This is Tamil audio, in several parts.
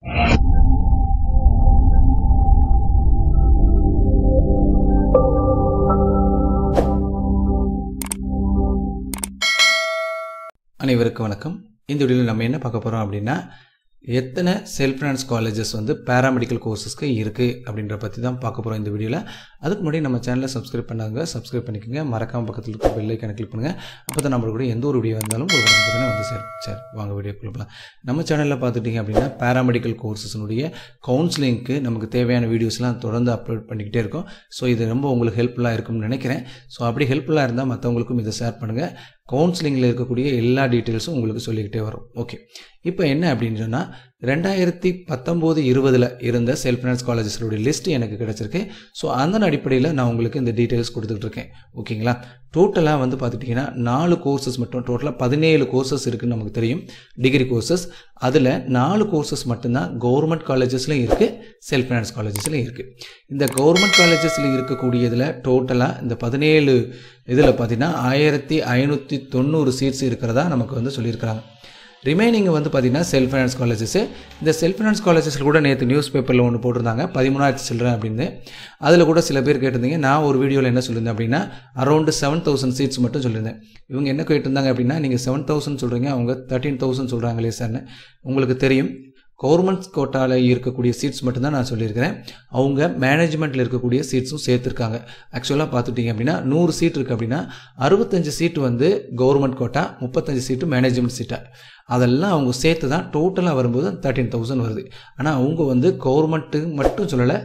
அனைவருக்கும் வணக்கம் இந்த வீடியோவில் நம்ம என்ன பார்க்க போகிறோம் அப்படின்னா எத்தனை செல்ஃப் ஃபினான்ஸ் காலேஜஸ் வந்து பேராமெடிக்கல் கோர்சஸ்க்கு இருக்குது அப்படின்ற பற்றி தான் பார்க்க போகிறோம் இந்த வீடியோவில் அதுக்கு முன்னாடி நம்ம சேனலை சப்ஸ்கிரைப் பண்ணாங்க சப்ஸ்கிரைப் பண்ணிக்கோங்க மறக்காம பக்கத்தில் இருக்க பெல் ஐக்கனை கிளிக் பண்ணுங்கள் அப்போ தான் நம்மளுக்கு கூட எந்த ஒரு வீடியோ வந்தாலும் ஒரு உடனே வந்து சேர் சரி வாங்க வீடியோ கொடுக்கலாம் நம்ம சேனலில் பார்த்துட்டிங்க அப்படின்னா பேராமெடிக்கல் கோர்சஸ்னுடைய கவுன்சிலிங்க்கு நமக்கு தேவையான வீடியோஸ்லாம் தொடர்ந்து அப்லோட் பண்ணிக்கிட்டே இருக்கோம் ஸோ இது ரொம்ப உங்களுக்கு ஹெல்ப்ஃபுல்லாக இருக்கும்னு நினைக்கிறேன் ஸோ அப்படி ஹெல்ப்ஃபுல்லாக இருந்தால் மற்றவங்களுக்கும் இதை ஷேர் பண்ணுங்கள் கவுன்சிலிங்கில் இருக்கக்கூடிய எல்லா டீட்டெயில்ஸும் உங்களுக்கு சொல்லிக்கிட்டே வரும் ஓகே இப்போ என்ன அப்படின்னு சொன்னால் ரெண்டாயிரத்தி பத்தொம்போது இருபதில் இருந்த செல்ஃப் ஃபினான்ஸ் காலேஜஸோடைய லிஸ்ட் எனக்கு கிடச்சிருக்கு ஸோ அதன் அடிப்படையில் நான் உங்களுக்கு இந்த டீட்டெயில்ஸ் கொடுத்துட்டு இருக்கேன் ஓகேங்களா டோட்டலாக வந்து பார்த்துட்டிங்கன்னா நாலு கோர்சஸ் மட்டும் டோட்டலாக பதினேழு கோர்சஸ் இருக்குதுன்னு நமக்கு தெரியும் டிகிரி கோர்சஸ் அதில் நாலு கோர்சஸ் மட்டும்தான் கவர்மெண்ட் காலேஜஸ்லையும் இருக்குது செல்ஃப் ஃபினான்ஸ் காலேஜஸ்லையும் இருக்குது இந்த கவர்மெண்ட் காலேஜஸில் இருக்கக்கூடியதில் டோட்டலாக இந்த பதினேழு இதில் பார்த்தீங்கன்னா ஆயிரத்தி ஐநூற்றி தொண்ணூறு சீட்ஸ் இருக்கிறதா நமக்கு வந்து சொல்லியிருக்கிறாங்க ரிமைனிங் வந்து பார்த்திங்கன்னா செல்ஃப் ஃபைனான்ஸ் காலேஜஸ் இந்த செல்ஃப் ஃபைனான்ஸ் காலேஜஸில் கூட நேற்று நியூஸ் பேப்பரில் ஒன்று போட்டிருந்தாங்க பதிமூணாயிரத்தி சில்லற அப்படின்னு அதில் கூட சில பேர் கேட்டிருந்தீங்க நான் ஒரு வீடியோவில் என்ன சொல்லியிருந்தேன் அப்படின்னா அரௌண்டு செவன் தௌசண்ட் சீட்ஸ் மட்டும் சொல்லியிருந்தேன் இவங்க என்ன கேட்டிருந்தாங்க அப்படின்னா நீங்கள் செவன் தௌசண்ட் சொல்கிறீங்க அவங்க தேர்ட்டீன் தௌசண்ட் சொல்கிறாங்களே சார்னு உங்களுக்கு தெரியும் கவர்மெண்ட் கோட்டாவில் இருக்கக்கூடிய சீட்ஸ் மட்டும்தான் நான் சொல்லியிருக்கிறேன் அவங்க மேனேஜ்மெண்ட்டில் இருக்கக்கூடிய சீட்ஸும் சேர்த்துருக்காங்க ஆக்சுவலாக பார்த்துட்டிங்க அப்படின்னா நூறு சீட் இருக்குது அப்படின்னா அறுபத்தஞ்சு சீட்டு வந்து கவர்மெண்ட் கோட்டா முப்பத்தஞ்சு சீட்டு மேனேஜ்மெண்ட் சீட்டா அதெல்லாம் அவங்க சேர்த்து தான் டோட்டலாக வரும்போது தேர்ட்டீன் தௌசண்ட் வருது ஆனால் அவங்க வந்து கவர்மெண்ட்டு மட்டும் சொல்லலை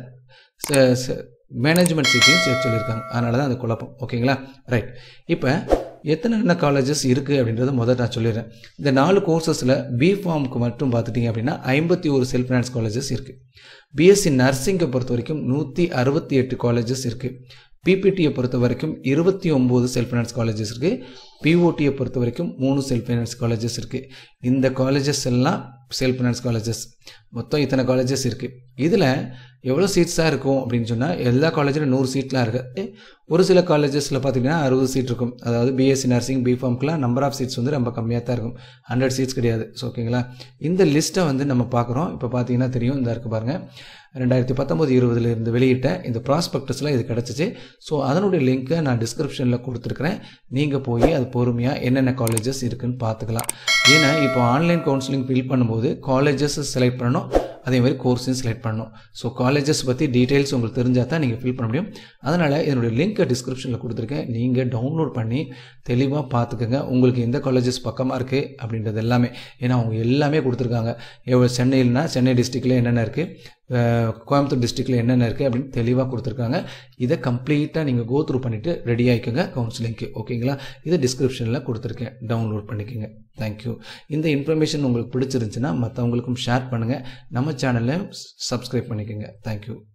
மேனேஜ்மெண்ட் சீட்டையும் சேர்த்து சொல்லியிருக்காங்க அதனால தான் அந்த குழப்பம் ஓகேங்களா ரைட் இப்போ எத்தனை என்ன காலேஜஸ் இருக்குது அப்படின்றத முதல் நான் சொல்லிடுறேன் இந்த நாலு கோர்சஸில் பி ஃபார்முக்கு மட்டும் பார்த்துட்டிங்க அப்படின்னா ஐம்பத்தி ஒரு செல்ஃப் ஃபினான்ஸ் காலேஜஸ் இருக்குது பிஎஸ்சி நர்சிங்கை பொறுத்த வரைக்கும் நூற்றி அறுபத்தி எட்டு காலேஜஸ் இருக்குது பிபிடியை பொறுத்த வரைக்கும் இருபத்தி ஒம்பது செல்ஃப் ஃபைனான்ஸ் காலேஜஸ் இருக்குது பிஓடியை பொறுத்த வரைக்கும் மூணு செல்ஃப் ஃபைனான்ஸ் காலேஜஸ் இருக்குது இந்த காலேஜஸ் எல்லாம் செல்ஃப் ஃபைனான்ஸ் காலேஜஸ் மொத்தம் இத்தனை காலேஜஸ் இருக்குது இதில் எவ்வளோ சீட்ஸாக இருக்கும் அப்படின்னு சொன்னால் எல்லா காலேஜிலும் நூறு சீட்லாம் இருக்குது ஒரு சில காலேஜஸில் பார்த்திங்கன்னா அறுபது சீட் இருக்கும் அதாவது பிஎஸ்சி நர்சிங் பிஃபார்ம்க்குலாம் நம்பர் ஆஃப் சீட்ஸ் வந்து ரொம்ப கம்மியாக தான் இருக்கும் ஹண்ட்ரட் சீட்ஸ் கிடையாது ஸோ ஓகேங்களா இந்த லிஸ்ட்டை வந்து நம்ம பார்க்குறோம் இப்போ பார்த்தீங்கன்னா தெரியும் இந்த இருக்குது பாருங்கள் ரெண்டாயிரத்தி பத்தொம்போது இருபதுல இருந்து வெளியிட்ட இந்த ப்ராஸ்பெக்டஸில் இது கிடச்சிச்சு ஸோ அதனுடைய லிங்க்கை நான் டிஸ்கிரிப்ஷனில் கொடுத்துருக்குறேன் நீங்கள் போய் அது பொறுமையாக என்னென்ன காலேஜஸ் இருக்குதுன்னு பார்த்துக்கலாம் ஏன்னா இப்போ ஆன்லைன் கவுன்சிலிங் ஃபில் பண்ணும்போது காலேஜஸ் செலக்ட் பண்ணணும் அதே மாதிரி கோர்ஸையும் செலக்ட் பண்ணணும் ஸோ காலேஜஸ் பற்றி டீட்டெயில்ஸ் உங்களுக்கு தெரிஞ்சால் தான் நீங்கள் ஃபில் பண்ண முடியும் அதனால் என்னுடைய லிங்க்கை டிஸ்கிரிப்ஷனில் கொடுத்துருக்கேன் நீங்கள் டவுன்லோட் பண்ணி தெளிவாக பார்த்துக்கோங்க உங்களுக்கு எந்த காலேஜஸ் பக்கமாக இருக்குது அப்படின்றது எல்லாமே ஏன்னா அவங்க எல்லாமே கொடுத்துருக்காங்க எவ்வளோ சென்னையில்னா சென்னை டிஸ்ட்ரிக்டில் என்னென்ன இருக்குது கோயம்புத்தூர் டிஸ்ட்ரிக்டில் என்னென்ன இருக்குது அப்படின்னு தெளிவாக கொடுத்துருக்காங்க இதை கம்ப்ளீட்டாக நீங்கள் கோ த்ரூ பண்ணிவிட்டு ரெடி ஆகிக்கோங்க கவுன்சிலிங்க்கு ஓகேங்களா இதை டிஸ்கிரிப்ஷனில் கொடுத்துருக்கேன் டவுன்லோட் பண்ணிக்கோங்க தேங்க்யூ இந்த இன்ஃபர்மேஷன் உங்களுக்கு பிடிச்சிருந்துச்சுன்னா மற்றவங்களுக்கும் ஷேர் பண்ணுங்கள் நம்ம சேனலை சப்ஸ்கிரைப் பண்ணிக்கோங்க தேங்க்யூ